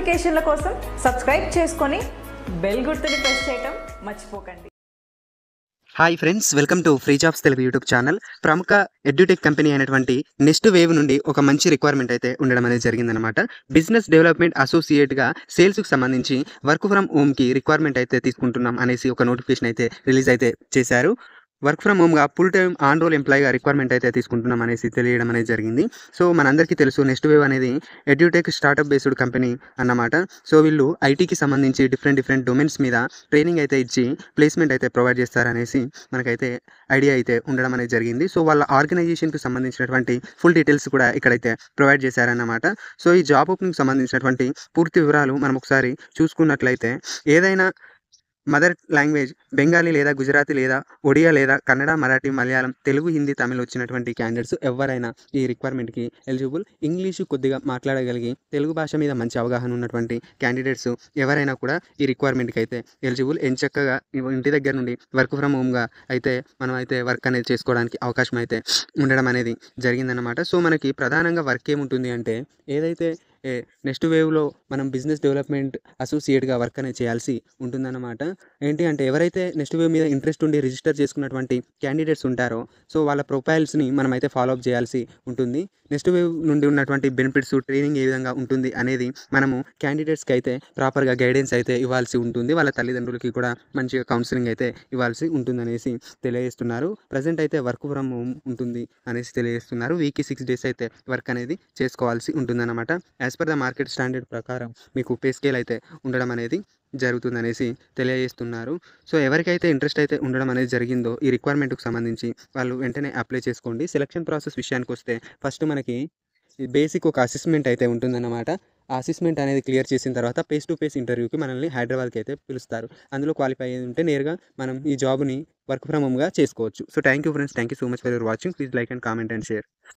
నోటిఫికేషన్ల కోసం సబ్స్క్రైబ్ చేసుకొని బెల్ గుర్తుని ప్రెస్ చేయటం మర్చిపోకండి hi friends welcome to free jobs Telugu YouTube channel ప్రముఖ ఎడ్యుటెక్ కంపెనీ అయినటువంటి నెక్స్ట్ వేవ్ నుండి ఒక మంచి రిక్వైర్మెంట్ అయితే ఉండడం అనేది జరిగిందనమాట బిజినెస్ డెవలప్మెంట్ అసోసియేట్గా సేల్స్కి సంబంధించి వర్క్ ఫ్రమ్ హోమ్కి రిక్వైర్మెంట్ అయితే తీసుకుంటున్నాం అనేసి ఒక నోటిఫికేషన్ అయితే రిలీజ్ అయితే చేశారు వర్క్ ఫ్రమ్ హోమ్గా ఫుల్ టైం ఆన్ రోల్ ఎంప్లాయీగా రిక్వైర్మెంట్ అయితే తీసుకుంటున్నాం అనేసి తెలియడం అనేది జరిగింది సో మనందరికీ తెలుసు నెక్స్ట్ వేవ్ అనేది ఎడ్యుటెక్ స్టార్టప్ బేస్డ్ కంపెనీ అన్నమాట సో వీళ్ళు ఐటీకి సంబంధించి డిఫరెంట్ డిఫరెంట్ డొమైన్స్ మీద ట్రైనింగ్ అయితే ఇచ్చి ప్లేస్మెంట్ అయితే ప్రొవైడ్ చేస్తారనేసి మనకైతే ఐడియా అయితే ఉండడం అనేది జరిగింది సో వాళ్ళ ఆర్గనైజేషన్కి సంబంధించినటువంటి ఫుల్ డీటెయిల్స్ కూడా ఇక్కడైతే ప్రొవైడ్ చేశారన్నమాట సో ఈ జాబ్ ఓపెనింగ్ సంబంధించినటువంటి పూర్తి వివరాలు మనం ఒకసారి చూసుకున్నట్లయితే ఏదైనా మదర్ లాంగ్వేజ్ బెంగాలీ లేదా గుజరాతీ లేదా ఒడియా లేదా కన్నడ మరాఠీ మలయాళం తెలుగు హిందీ తమిళ్ వచ్చినటువంటి క్యాండిడేట్స్ ఎవరైనా ఈ రిక్వైర్మెంట్కి ఎలిజిబుల్ ఇంగ్లీషు కొద్దిగా మాట్లాడగలిగి తెలుగు భాష మీద మంచి అవగాహన ఉన్నటువంటి క్యాండిడేట్స్ ఎవరైనా కూడా ఈ రిక్వైర్మెంట్కి అయితే ఎలిజిబుల్ ఎంచక్కగా ఇంటి దగ్గర నుండి వర్క్ ఫ్రమ్ హోమ్గా అయితే మనం అయితే వర్క్ అనేది చేసుకోవడానికి అవకాశం అయితే ఉండడం అనేది జరిగిందనమాట సో మనకి ప్రధానంగా వర్క్ ఏముంటుంది అంటే ఏదైతే నెక్స్ట్ వేవ్లో మనం బిజినెస్ డెవలప్మెంట్ అసోసియేట్గా వర్క్ అనేది చేయాల్సి ఉంటుందన్నమాట ఏంటి అంటే ఎవరైతే నెక్స్ట్ వేవ్ మీద ఇంట్రెస్ట్ ఉండి రిజిస్టర్ చేసుకున్నటువంటి క్యాండిడేట్స్ ఉంటారో సో వాళ్ళ ప్రొఫైల్స్ని మనం అయితే ఫాలో అప్ చేయాల్సి ఉంటుంది నెక్స్ట్ వేవ్ నుండి ఉన్నటువంటి బెనిఫిట్స్ ట్రైనింగ్ ఏ విధంగా ఉంటుంది అనేది మనము క్యాండిడేట్స్కి అయితే ప్రాపర్గా గైడెన్స్ అయితే ఇవ్వాల్సి ఉంటుంది వాళ్ళ తల్లిదండ్రులకి కూడా మంచిగా కౌన్సిలింగ్ అయితే ఇవ్వాల్సి ఉంటుందనేసి తెలియజేస్తున్నారు ప్రజెంట్ అయితే వర్క్ ఫ్రమ్ హోమ్ ఉంటుంది అనేసి తెలియజేస్తున్నారు వీక్కి సిక్స్ డేస్ అయితే వర్క్ అనేది చేసుకోవాల్సి ఉంటుందన్నమాట as per the market standard ప్రకారం మీకు పే స్కేల్ అయితే ఉండడం అనేది జరుగుతుందనేసి తెలియజేస్తున్నారు సో ఎవరికైతే ఇంట్రెస్ట్ అయితే ఉండడం అనేది జరిగిందో ఈ రిక్వైర్మెంట్కి సంబంధించి వాళ్ళు వెంటనే అప్లై చేసుకోండి సెలక్షన్ ప్రాసెస్ విషయానికి వస్తే ఫస్ట్ మనకి బేసిక్ ఒక అసెస్మెంట్ అయితే ఉంటుందన్నమాట ఆ అసెస్మెంట్ అనేది క్లియర్ చేసిన తర్వాత ఫేస్ టు ఫేస్ ఇంటర్వ్యూకి మనల్ని హైదరాబాద్కి అయితే పిలుస్తారు అందులో క్వాలిఫై అయ్యి ఉంటే నేరుగా మనం ఈ జాబ్ని వర్క్ ఫ్రమ్ హోమ్గా చేసుకోవచ్చు so thank you friends thank you so much for your watching please like and comment and share